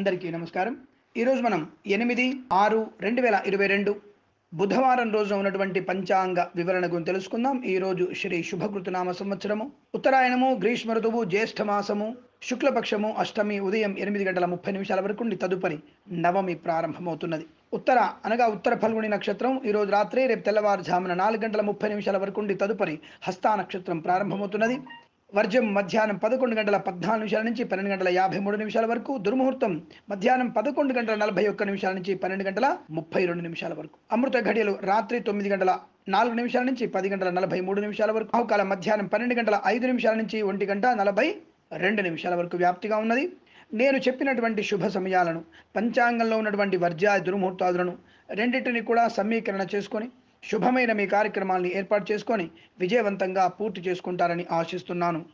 అందరికీ నమస్కారం ఈరోజు మనం ఎనిమిది ఆరు రెండు వేల ఇరవై రెండు బుధవారం రోజున ఉన్నటువంటి పంచాంగ వివరణ గురించి తెలుసుకుందాం ఈ రోజు శ్రీ శుభకృతనామ సంవత్సరము ఉత్తరాయణము గ్రీష్మ ఋతువు జ్యేష్ఠ మాసము శుక్లపక్షము అష్టమి ఉదయం ఎనిమిది గంటల ముప్పై నిమిషాల వరకు ఉండి తదుపరి నవమి ప్రారంభమవుతున్నది ఉత్తర అనగా ఉత్తర ఫల్గుని నక్షత్రం ఈ రోజు రాత్రి రేపు తెల్లవారుజామున నాలుగు గంటల ముప్పై నిమిషాల వరకు ఉండి తదుపరి హస్తా నక్షత్రం ప్రారంభమవుతున్నది వర్జం మధ్యాహ్నం పదకొండు గంటల పద్నాలుగు నిమిషాల నుంచి పన్నెండు గంటల యాభై మూడు నిమిషాల వరకు దుర్ముహూర్తం మధ్యాహ్నం పదకొండు గంటల నలభై ఒక్క నిమిషాల నుంచి పన్నెండు గంటల ముప్పై రెండు నిమిషాల వరకు అమృత ఘడియలు రాత్రి తొమ్మిది గంటల నాలుగు నిమిషాల నుంచి పది గంటల నలభై మూడు నిమిషాల వరకు రాహుకాలం మధ్యాహ్నం పన్నెండు గంటల ఐదు నిమిషాల నుంచి ఒంటి గంట నలభై రెండు నిమిషాల వరకు వ్యాప్తిగా ఉన్నది నేను చెప్పినటువంటి శుభ సమయాలను పంచాంగంలో ఉన్నటువంటి వర్జా దుర్ముహూర్తాదులను రెండింటిని కూడా సమీకరణ చేసుకొని శుభమైన మీ కార్యక్రమాల్ని ఏర్పాటు చేసుకొని విజయవంతంగా పూర్తి చేసుకుంటారని ఆశిస్తున్నాను